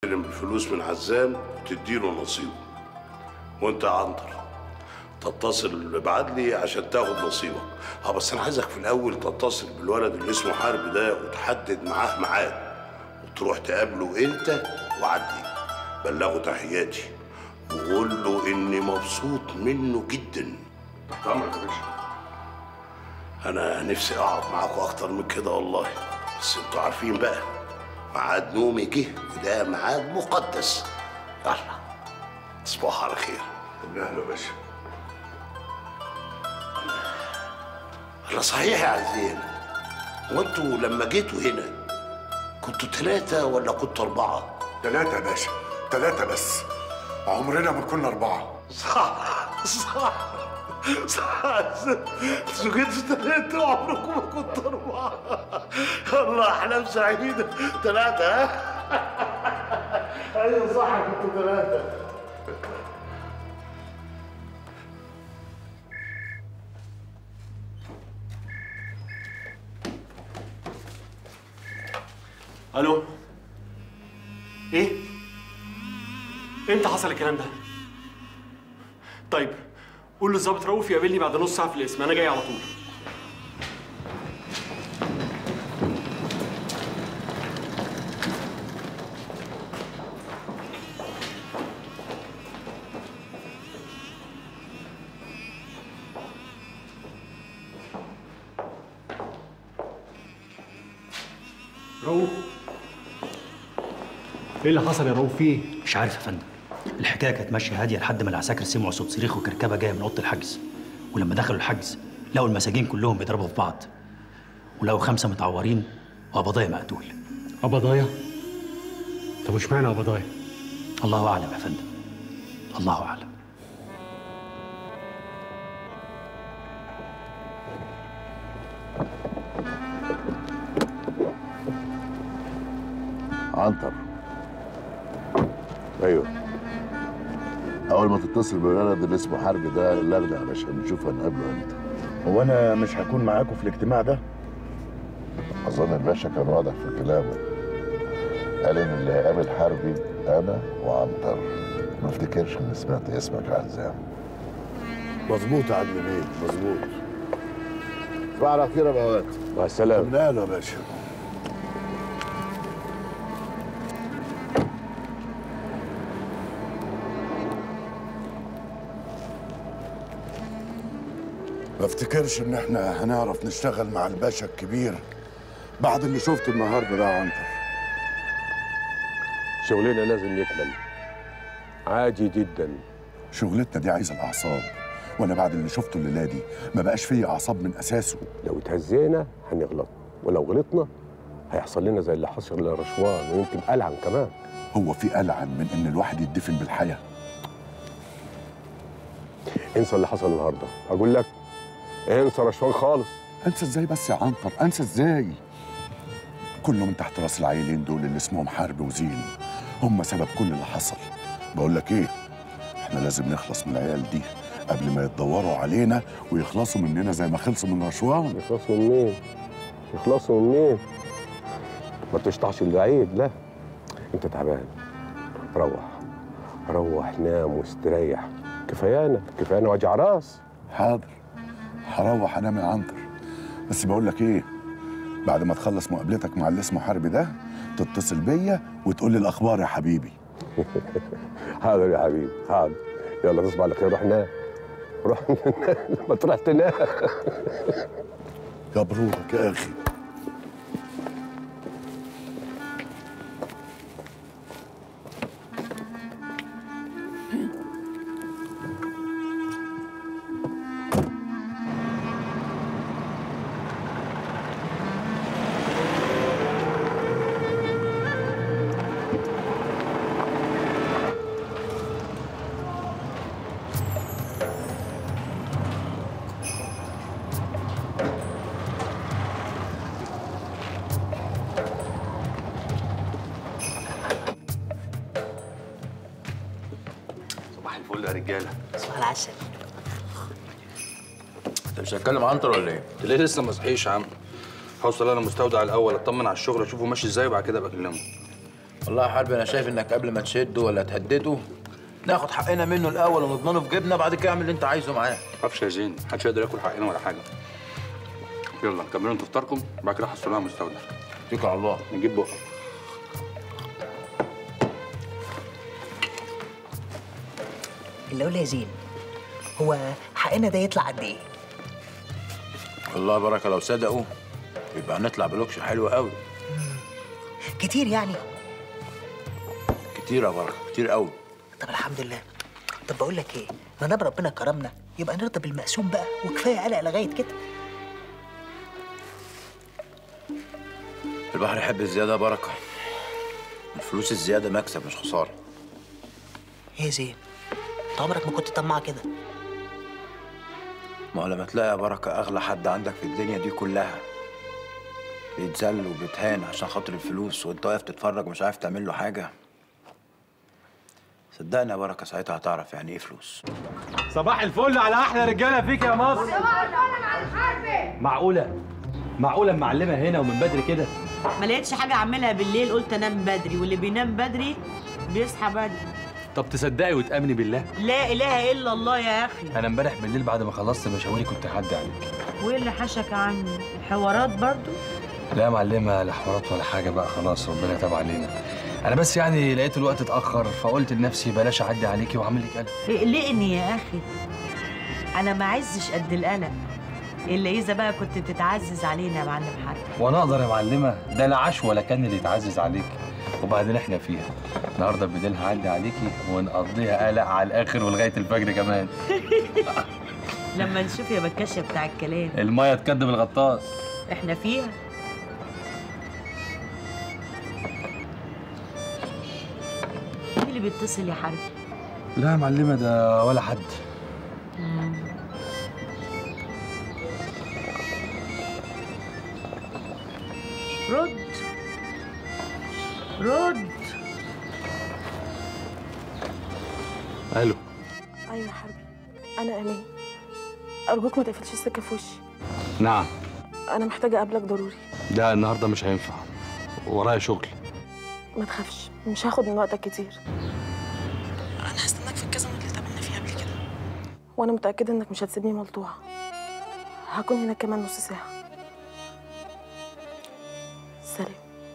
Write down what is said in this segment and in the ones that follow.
تستلم الفلوس من عزام وتديله نصيبه وانت يا عنتر تتصل بعدلي عشان تاخد نصيبك اه بس انا عايزك في الاول تتصل بالولد اللي اسمه حرب ده وتحدد معاه ميعاد وتروح تقابله انت وعدلي بلغه تحياتي وقول له اني مبسوط منه جدا تحت امرك يا باشا انا نفسي اقعد معاكم اكتر من كده والله بس انتوا عارفين بقى ميعاد نومي جه وده ميعاد مقدس يلا تصبحوا على خير اهلا يا باشا انا صحيح يا عزيز وانتوا لما جيتوا هنا كنتوا ثلاثة ولا كنتوا أربعة؟ ثلاثة يا باشا ثلاثة بس عمرنا ما كنا أربعة صح صح صح انتوا جيتوا ثلاثة وعمركم ما كنتوا أربعة الله أحلام سعيدة ثلاثة ها؟ أيوة صح كنتوا ثلاثة الو ايه امتى حصل الكلام ده طيب قول للظابط رؤوف يقابلني بعد نص ساعه في الاسم انا جاي على طول رؤوف ايه اللي حصل يا رؤوف في ايه مش عارف يا فندم الحكايه كانت ماشيه هاديه لحد ما العساكر سمعوا صوت صريخ وكركبه جايه من اوضه الحجز ولما دخلوا الحجز لقوا المساجين كلهم بيضربوا في بعض ولقوا خمسه متعورين وقبضايه مقتول قبضايا طب وش معنى قبضايا الله اعلم يا فندم الله اعلم عنتر ايوه اول ما تتصل بالولد اللي اسمه حرب ده لغنا علشان نشوف هنقابله امتى هو أنا مش هكون معاكم في الاجتماع ده؟ اظن الباشا كان واضح في كلامه قال ان اللي هيقابل حربي انا وعنتر ما افتكرش اني سمعت اسمك عزام مظبوط يا عدل بيه مظبوط تصبح على خير يا بوات مع السلامة نقله يا باشا ما افتكرش ان احنا هنعرف نشتغل مع الباشا الكبير بعد اللي شفته النهارده ده يا عنتر شغلنا لازم يكمل عادي جدا شغلتنا دي عايزه الاعصاب وانا بعد اللي شفته الليله دي ما بقاش فيا اعصاب من اساسه لو اتهزينا هنغلط ولو غلطنا هيحصل لنا زي اللي حصل لرشوان ويمكن ألعن كمان هو في ألعن من ان الواحد يدفن بالحياه انسى اللي حصل النهارده اقول لك انسى رشوان خالص انسى ازاي بس يا عنتر انسى ازاي كله من تحت راس العيلين دول اللي اسمهم حرب وزين هم سبب كل اللي حصل بقول لك ايه احنا لازم نخلص من العيال دي قبل ما يتدوروا علينا ويخلصوا مننا زي ما خلصوا من رشوان يخلصوا من مين يخلصوا من مين ما تشطحش البعيد لا انت تعبان روح روح نام واستريح كفايانا كفايانا وجع راس حاضر هروح انام يا عنتر بس بقول لك ايه بعد ما تخلص مقابلتك مع اللي اسمه حربي ده تتصل بيا وتقول لي الاخبار يا حبيبي حاضر يا حبيبي حاضر يلا تصبح على خير روح نام روح ما تروح تنام يا برودك يا اخي صباح الفل يا رجاله صباح العسل انت مش هتكلم عنتر ولا ايه؟ انت ليه لسه ما صحيش يا عم؟ هوصل انا المستودع الاول اطمن على الشغل اشوفه ماشي ازاي وبعد كده ابقى اكلمه والله يا حربي انا شايف انك قبل ما تشده ولا تهدده ناخد حقنا منه الاول ونضمنه في جيبنا بعد كده اعمل اللي انت عايزه معاه معرفش يا زين محدش يقدر ياكل حقنا ولا حاجه يلا كملوا انتوا فطاركم وبعد كده حصلوها مستودع اتكل على الله نجيب بقى اللي اقول يا زين هو حقنا ده يطلع قد ايه؟ والله بركه لو صدقوا يبقى هنطلع بلوكش حلو قوي كتير يعني كتير يا بركه كتير قوي طب الحمد لله طب بقول لك ايه ما دام ربنا كرمنا يبقى نرضى بالمقسوم بقى وكفايه قلق لغايه كده البحر يحب الزياده يا بركه الفلوس الزياده مكسب مش خساره ايه يا زين انت عمرك ما كنت طماع كده ما هو لما تلاقي يا بركه اغلى حد عندك في الدنيا دي كلها بيتذل وبيتهان عشان خاطر الفلوس وانت واقف تتفرج ومش عارف تعمل له حاجه صدقني يا بركه ساعتها هتعرف يعني ايه فلوس صباح الفل على احلى رجاله فيك يا مصر معقوله معقوله معلمه هنا ومن بدري كده ما لقيتش حاجه اعملها بالليل قلت انام بدري واللي بينام بدري بيصحى بدري طب تصدقي وتامني بالله لا اله الا الله يا اخي انا امبارح بالليل بعد ما خلصت مشاويري كنت هعدي عليك وايه اللي حشك عني الحوارات برضو لا يا معلمه لا حوارات ولا حاجه بقى خلاص ربنا تاب علينا انا بس يعني لقيت الوقت اتاخر فقلت لنفسي بلاش اعدي عليكي واعمل لك قلق اقلقني يا اخي انا ما عزش قد القلق الا اذا بقى كنت تتعزز علينا يا معلم حاج وانا اقدر يا معلمه ده لا عاش ولا كان اللي يتعزز عليك وبعدين احنا فيها النهارده بالليل هعدي عليكي ونقضيها قلق على الاخر ولغايه الفجر كمان لما نشوف يا بكاشة بتاع الكلام الميه تكدب الغطاس احنا فيها مين اللي بيتصل يا حربي لا يا معلمه ده ولا حد رد رد الو ايوه يا حربي انا امان ارجوك ما تقفلش السكه في وشي نعم انا محتاجه اقابلك ضروري ده النهارده مش هينفع ورايا شغل ما تخافش مش هاخد من وقتك كتير انا هستناك في الكازينو اللي اتقابلنا فيه قبل كده وانا متاكده انك مش هتسيبني ملطوعه هكون هناك كمان نص ساعه سلام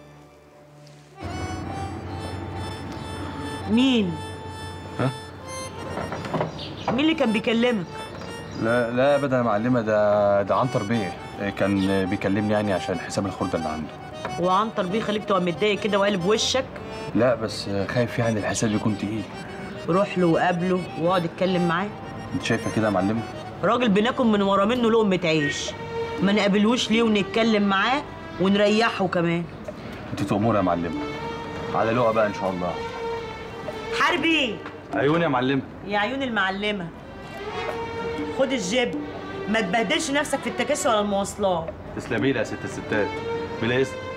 مين ها؟ مين اللي كان بيكلمك لا لا ابدا يا معلمه ده ده عنتر بيه كان بيكلمني يعني عشان حساب الخرده اللي عنده وعنتر بيه خليك تبقى متضايق كده وقالب وشك لا بس خايف يعني الحساب يكون تقيل روح له وقابله واقعد اتكلم معاه انت شايفه كده يا معلمه راجل بناكل من ورا منه لقمة عيش ما نقابلهوش ليه ونتكلم معاه ونريحه كمان انت تأمور يا معلمه على لقا بقى ان شاء الله حربي عيوني يا معلمه يا عيون المعلمة خد الجيب ما تبهدلش نفسك في التكاسي ولا المواصلات تسلمي لي يا ست الستات بلا اسم